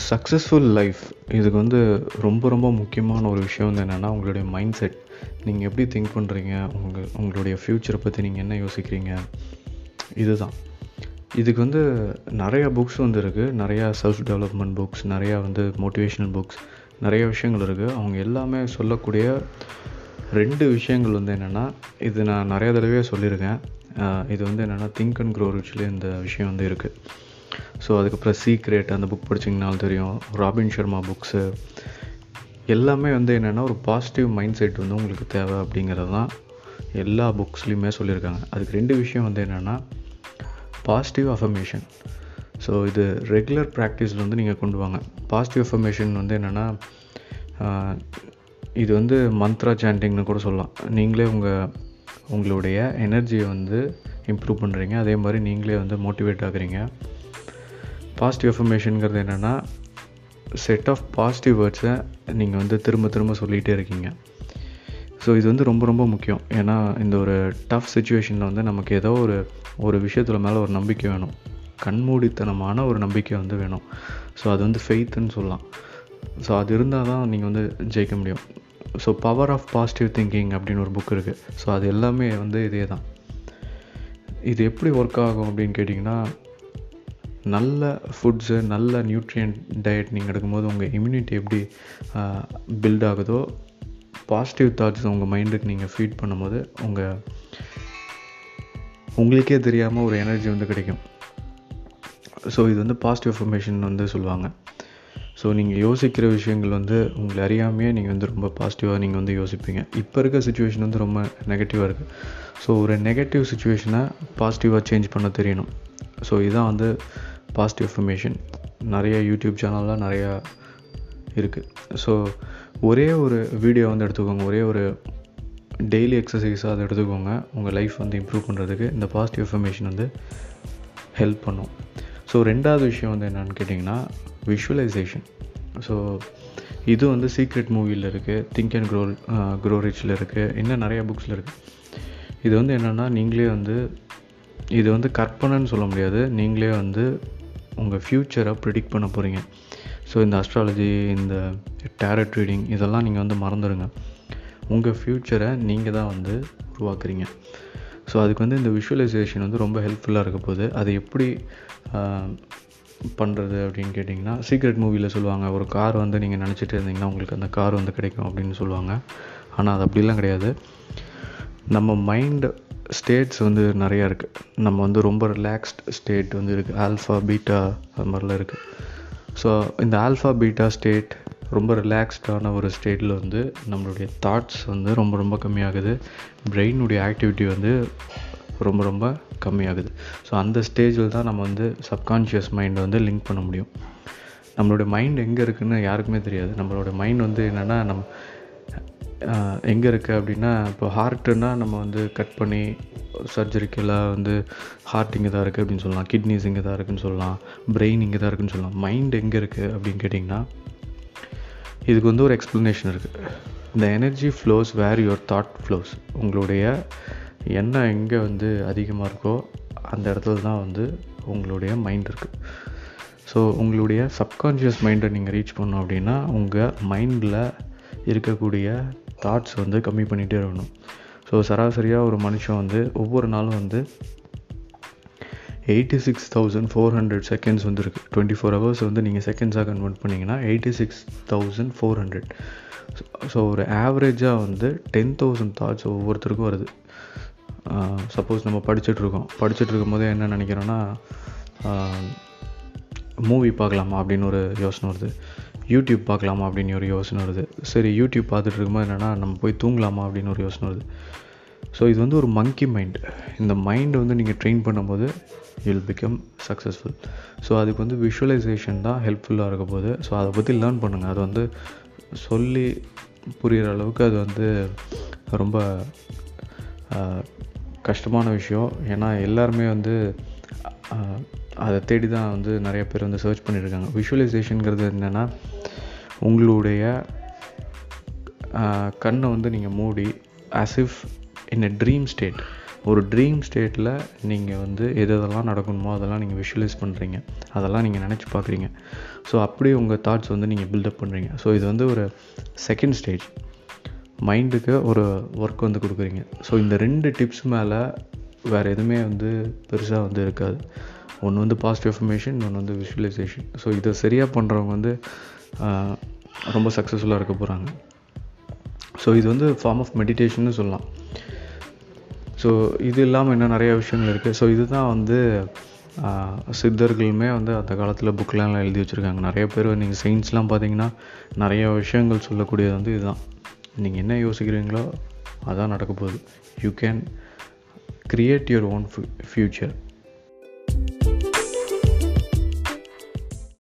successful life இதுக்கு வந்து ரொம்ப ரொம்ப முக்கியமான ஒரு விஷயம் வந்து என்னென்னா உங்களுடைய மைண்ட் செட் நீங்கள் எப்படி திங்க் பண்ணுறீங்க உங்கள் உங்களுடைய ஃப்யூச்சரை பற்றி நீங்கள் என்ன யோசிக்கிறீங்க இதுதான் இதுக்கு வந்து நிறையா புக்ஸ் வந்து இருக்குது நிறையா செல்ஃப் டெவலப்மெண்ட் புக்ஸ் நிறையா வந்து மோட்டிவேஷ்னல் புக்ஸ் நிறைய விஷயங்கள் இருக்குது அவங்க எல்லாமே சொல்லக்கூடிய ரெண்டு விஷயங்கள் வந்து என்னென்னா இது நான் நிறைய தடவையே சொல்லியிருக்கேன் ஆஹ் இது வந்து என்னென்னா திங்க் அண்ட் க்ரோ ரிச்சில் இந்த விஷயம் வந்து இருக்குது ஸோ அதுக்கப்புறம் சீக்ரெட் அந்த புக் படிச்சிங்கனாலும் தெரியும் ராபின் சர்மா புக்ஸு எல்லாமே வந்து என்னென்னா ஒரு பாசிட்டிவ் மைண்ட் செட் வந்து உங்களுக்கு தேவை அப்படிங்கிறது தான் எல்லா புக்ஸ்லேயுமே சொல்லியிருக்காங்க அதுக்கு ரெண்டு விஷயம் வந்து என்னென்னா பாசிட்டிவ் அஃபர்மேஷன் ஸோ இது ரெகுலர் ப்ராக்டிஸில் வந்து நீங்கள் கொண்டு வாங்க பாசிட்டிவ் அஃபர்மேஷன் வந்து என்னென்னா இது வந்து மந்த்ரா சாண்டிங்னு கூட சொல்லலாம் நீங்களே உங்கள் உங்களுடைய எனர்ஜியை வந்து இம்ப்ரூவ் பண்ணுறீங்க அதே மாதிரி நீங்களே வந்து மோட்டிவேட் ஆகுறீங்க பாசிட்டிவ் அஃபர்மேஷனுங்கிறது என்னென்னா செட் ஆஃப் பாசிட்டிவ் வேர்ட்ஸை நீங்கள் வந்து திரும்ப திரும்ப சொல்லிகிட்டே இருக்கீங்க ஸோ இது வந்து ரொம்ப ரொம்ப முக்கியம் ஏன்னா இந்த ஒரு டஃப் சுச்சுவேஷனில் வந்து நமக்கு ஏதோ ஒரு ஒரு விஷயத்தில் மேலே ஒரு நம்பிக்கை வேணும் கண்மூடித்தனமான ஒரு நம்பிக்கை வந்து வேணும் ஸோ அது வந்து ஃபெய்த்துன்னு சொல்லலாம் ஸோ அது இருந்தால் தான் நீங்கள் வந்து ஜெயிக்க முடியும் so power of positive thinking அப்படின்னு ஒரு புக் இருக்குது ஸோ அது எல்லாமே வந்து இதே தான் இது எப்படி ஒர்க் ஆகும் அப்படின்னு கேட்டிங்கன்னா நல்ல ஃபுட்ஸு நல்ல நியூட்ரியன்ட் டயட் நீங்கள் எடுக்கும்போது உங்கள் இம்யூனிட்டி எப்படி பில்ட் ஆகுதோ பாசிட்டிவ் தாட்ஸ் உங்கள் மைண்டுக்கு நீங்கள் ஃபீட் பண்ணும்போது உங்கள் உங்களுக்கே தெரியாமல் ஒரு எனர்ஜி வந்து கிடைக்கும் ஸோ இது வந்து பாசிட்டிவ் இன்ஃபர்மேஷன் வந்து சொல்லுவாங்க ஸோ நீங்கள் யோசிக்கிற விஷயங்கள் வந்து உங்களை அறியாமையே நீங்கள் வந்து ரொம்ப பாசிட்டிவாக நீங்கள் வந்து யோசிப்பீங்க இப்போ இருக்க சுச்சுவேஷன் வந்து ரொம்ப நெகட்டிவாக இருக்குது ஸோ ஒரு நெகட்டிவ் சுச்சுவேஷனை பாசிட்டிவாக சேஞ்ச் பண்ண தெரியணும் ஸோ இதுதான் வந்து பாசிட்டிவ் இன்ஃபர்மேஷன் நிறைய யூடியூப் சேனல்லாம் நிறையா இருக்குது ஸோ ஒரே ஒரு வீடியோ வந்து எடுத்துக்கோங்க ஒரே ஒரு டெய்லி எக்ஸசைஸாக அதை எடுத்துக்கோங்க உங்கள் லைஃப் வந்து இம்ப்ரூவ் பண்ணுறதுக்கு இந்த பாசிட்டிவ் இன்ஃபர்மேஷன் வந்து ஹெல்ப் பண்ணும் ஸோ ரெண்டாவது விஷயம் வந்து என்னென்னு கேட்டிங்கன்னா விஷுவலைசேஷன் ஸோ இது வந்து சீக்ரெட் மூவியில் இருக்குது திங்க் அண்ட் க்ரோ க்ரோ ரிச்சில் இருக்குது இன்னும் நிறைய புக்ஸில் இருக்குது இது வந்து என்னென்னா நீங்களே வந்து இது வந்து கற்பனைன்னு சொல்ல முடியாது நீங்களே வந்து உங்கள் ஃப்யூச்சரை ப்ரிடிக்ட் பண்ண போகிறீங்க ஸோ இந்த அஸ்ட்ராலஜி இந்த டேரட் ரீடிங் இதெல்லாம் நீங்கள் வந்து மறந்துடுங்க உங்கள் ஃப்யூச்சரை நீங்கள் தான் வந்து உருவாக்குறீங்க ஸோ அதுக்கு வந்து இந்த விஷுவலைசேஷன் வந்து ரொம்ப ஹெல்ப்ஃபுல்லாக இருக்க போகுது அது எப்படி பண்ணுறது அப்படின்னு கேட்டிங்கன்னா சீக்ரெட் மூவியில் சொல்லுவாங்க ஒரு கார் வந்து நீங்கள் நினச்சிட்டு இருந்தீங்கன்னா உங்களுக்கு அந்த கார் வந்து கிடைக்கும் அப்படின்னு சொல்லுவாங்க ஆனால் அது அப்படிலாம் கிடையாது நம்ம மைண்ட் ஸ்டேட்ஸ் வந்து நிறையா இருக்குது நம்ம வந்து ரொம்ப ரிலாக்ஸ்ட் ஸ்டேட் வந்து இருக்குது ஆல்ஃபா பீட்டா அது மாதிரிலாம் இருக்குது ஸோ இந்த ஆல்ஃபா பீட்டா ஸ்டேட் ரொம்ப ரிலாக்ஸ்டான ஒரு ஸ்டேட்டில் வந்து நம்மளுடைய தாட்ஸ் வந்து ரொம்ப ரொம்ப கம்மியாகுது பிரெயினுடைய ஆக்டிவிட்டி வந்து ரொம்ப ரொம்ப கம்மியாகுது ஸோ அந்த ஸ்டேஜில் தான் நம்ம வந்து சப்கான்ஷியஸ் மைண்டை வந்து லிங்க் பண்ண முடியும் நம்மளோட மைண்ட் எங்கே இருக்குதுன்னு யாருக்குமே தெரியாது நம்மளோட மைண்ட் வந்து என்னென்னா நம் எங்கே இருக்குது அப்படின்னா இப்போ ஹார்ட்டுன்னா நம்ம வந்து கட் பண்ணி சர்ஜரிக்கெல்லாம் வந்து ஹார்ட் இங்கே தான் இருக்குது அப்படின்னு சொல்லலாம் கிட்னிஸ் இங்கே தான் இருக்குதுன்னு சொல்லலாம் பிரெயின் இங்கே தான் இருக்குதுன்னு சொல்லலாம் மைண்ட் எங்கே இருக்குது அப்படின்னு கேட்டிங்கன்னா இதுக்கு வந்து ஒரு எக்ஸ்ப்ளனேஷன் இருக்குது இந்த energy flows where your thought flows உங்களுடைய எண்ணம் எங்கே வந்து அதிகமாக இருக்கோ அந்த இடத்துல தான் வந்து உங்களுடைய மைண்ட் இருக்குது ஸோ உங்களுடைய சப்கான்ஷியஸ் மைண்டை நீங்கள் ரீச் பண்ணோம் அப்படின்னா உங்கள் மைண்டில் இருக்கக்கூடிய தாட்ஸ் வந்து கம்மி பண்ணிகிட்டே இருக்கணும் ஸோ சராசரியாக ஒரு மனுஷன் வந்து ஒவ்வொரு நாளும் வந்து eighty six thousand four hundred seconds வந்து இருக்குது டுவெண்ட்டி ஃபோர் ஹவர்ஸ் வந்து நீங்கள் செகண்ட்ஸாக கன்வெர்ட் பண்ணிங்கன்னா eighty six thousand four hundred so ஒரு ஆவரேஜாக வந்து டென் தௌசண்ட் தாட்ஸ் ஒவ்வொருத்தருக்கும் வருது சப்போஸ் நம்ம படிச்சுட்ருக்கோம் படிச்சுட்டு இருக்கும்போது என்ன நினைக்கிறோன்னா மூவி பார்க்கலாமா அப்படின்னு ஒரு யோசனை வருது யூடியூப் பார்க்கலாமா அப்படின்னு ஒரு யோசனை வருது சரி யூடியூப் பார்த்துட்டு இருக்கும்போது என்னென்னா நம்ம போய் தூங்கலாமா அப்படின்னு ஒரு யோசனை வருது ஸோ இது வந்து ஒரு மங்கி மைண்ட் இந்த மைண்டை வந்து நீங்கள் ட்ரெயின் பண்ணும்போது வில் பிகம் சக்ஸஸ்ஃபுல் ஸோ அதுக்கு வந்து விஷுவலைசேஷன் தான் ஹெல்ப்ஃபுல்லாக இருக்க போகுது ஸோ அதை பற்றி லேர்ன் பண்ணுங்கள் அது வந்து சொல்லி புரிகிற அளவுக்கு அது வந்து ரொம்ப கஷ்டமான விஷயம் ஏன்னா எல்லாருமே வந்து அதை தேடி தான் வந்து நிறைய பேர் வந்து சர்ச் பண்ணியிருக்காங்க விஷுவலைசேஷனுங்கிறது என்னென்னா உங்களுடைய கண்ணை வந்து நீங்கள் மூடி as if in a dream state ஒரு ட்ரீம் ஸ்டேட்டில் நீங்கள் வந்து எது எதெல்லாம் நடக்கணுமோ அதெல்லாம் நீங்கள் விஷுவலைஸ் பண்ணுறீங்க அதெல்லாம் நீங்கள் நினச்சி பார்க்குறீங்க ஸோ அப்படி உங்கள் தாட்ஸ் வந்து நீங்கள் பில்டப் பண்ணுறீங்க ஸோ இது வந்து ஒரு செகண்ட் ஸ்டேஜ் மைண்டுக்கு ஒரு ஒர்க் வந்து கொடுக்குறீங்க ஸோ இந்த ரெண்டு டிப்ஸ் மேலே வேறு எதுவுமே வந்து பெருசாக வந்து இருக்காது ஒன்று வந்து பாசிட்டிவ் அஃபர்மேஷன் ஒன்று வந்து விஷுவலைசேஷன் ஸோ இதை சரியாக பண்ணுறவங்க வந்து ஆஹ், ரொம்ப சக்ஸஸ்ஃபுல்லாக இருக்க போகிறாங்க ஸோ இது வந்து ஃபார்ம் ஆஃப் மெடிடேஷன்னு சொல்லலாம் ஸோ இது இல்லாமல் இன்னும் நிறைய விஷயங்கள் இருக்குது ஸோ இதுதான் வந்து ஆஹ், சித்தர்களுமே வந்து அந்த காலத்தில் புக்கெலாம் எழுதி வச்சுருக்காங்க நிறைய பேர் நீங்கள் சயின்ஸ்லாம் பார்த்தீங்கன்னா நிறைய விஷயங்கள் சொல்லக்கூடியது வந்து இதுதான் நீங்கள் என்ன யோசிக்கிறீங்களோ அதான் நடக்க போகுது you can create your own future